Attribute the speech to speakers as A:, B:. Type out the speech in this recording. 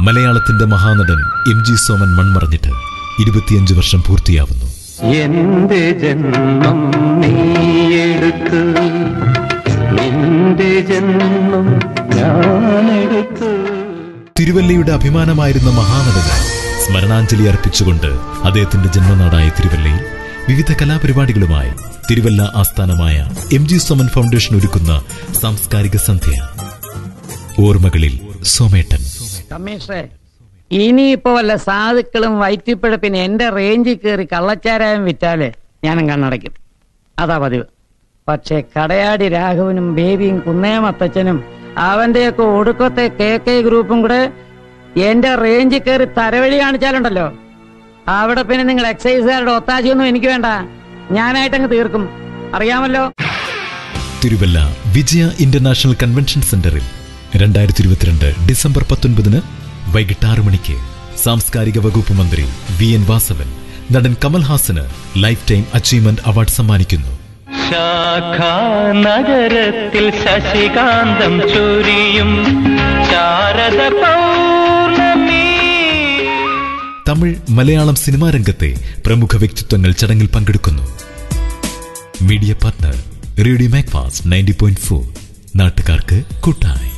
A: മലയാളത്തിന്റെ മഹാനടൻ M G Soman മൺമറഞ്ഞിട്ട് ഇരുപത്തിയഞ്ച് വർഷം പൂർത്തിയാവുന്നു
B: എന്റെ ജന്മം നീയെടുത്തു നിന്റെ ജന്മം ഞാനെടുത്തു
A: തിരുവല്ലയുടെ അഭിമാനമായിരുന്ന മഹാനടന് സ്മരണാഞ്ജലി അർപ്പിച്ചുകൊണ്ട് അദ്ദേഹത്തിന്റെ ജന്മനാടായ തിരുവല്ലയിൽ വിവിധ കലാപരിപാടികളുമായി തിരുവല്ല ആസ്ഥാനമായ എം ജി സോമൻ ഫൗണ്ടേഷൻ ഒരുക്കുന്ന സാംസ്കാരിക സന്ധ്യ ഓർമ്മകളിൽ സോമേട്ടൻ
C: കമ്മീഷണറെ ഇനിയിപ്പോ വല്ല സാധുക്കളും വയറ്റിപ്പിഴപ്പിന് എന്റെ റേഞ്ചിൽ കയറി കള്ളച്ചാരായം വിറ്റാല് ഞാനും കണ്ണടയ്ക്കും അതാ പതിവ് പക്ഷെ കടയാടി രാഘവനും ബേബിയും കുന്നേമത്തച്ഛനും അവന്റെയൊക്കെ ഒടുക്കത്തെ കെ കെ ഗ്രൂപ്പും കൂടെ എന്റെ റേഞ്ചിൽ കയറി തരവഴി കാണിച്ചാലുണ്ടല്ലോ അവിടെ പിന്നെ നിങ്ങൾ എക്സൈസുകാരുടെ ഒത്താശയൊന്നും എനിക്ക് വേണ്ട ഞാനായിട്ടങ്ങ് തീർക്കും അറിയാമല്ലോ
A: തിരുവല്ല വിജയ ഇന്റർനാഷണൽ കൺവെൻഷൻ സെന്ററിൽ രണ്ടായിരത്തി ഇരുപത്തിരണ്ട് ഡിസംബർ പത്തൊൻപതിന് വൈകിട്ട് ആറ് മണിക്ക് സാംസ്കാരിക വകുപ്പ് മന്ത്രി വി എൻ വാസവൻ നടൻ കമൽഹാസന് ലൈഫ് ടൈം അച്ചീവ്മെന്റ് അവാർഡ് സമ്മാനിക്കുന്നു
B: ശാഖാ നഗരത്തിൽ ശശികാന്തം ചൊരിയും ശാരദ പൗർണമി
A: തമിഴ് മലയാളം സിനിമാ രംഗത്തെ പ്രമുഖ വ്യക്തിത്വങ്ങൾ ചടങ്ങിൽ പങ്കെടുക്കുന്നു media partner radio Macfast ninety point four നാട്ടുകാർക്ക് കൂട്ടായി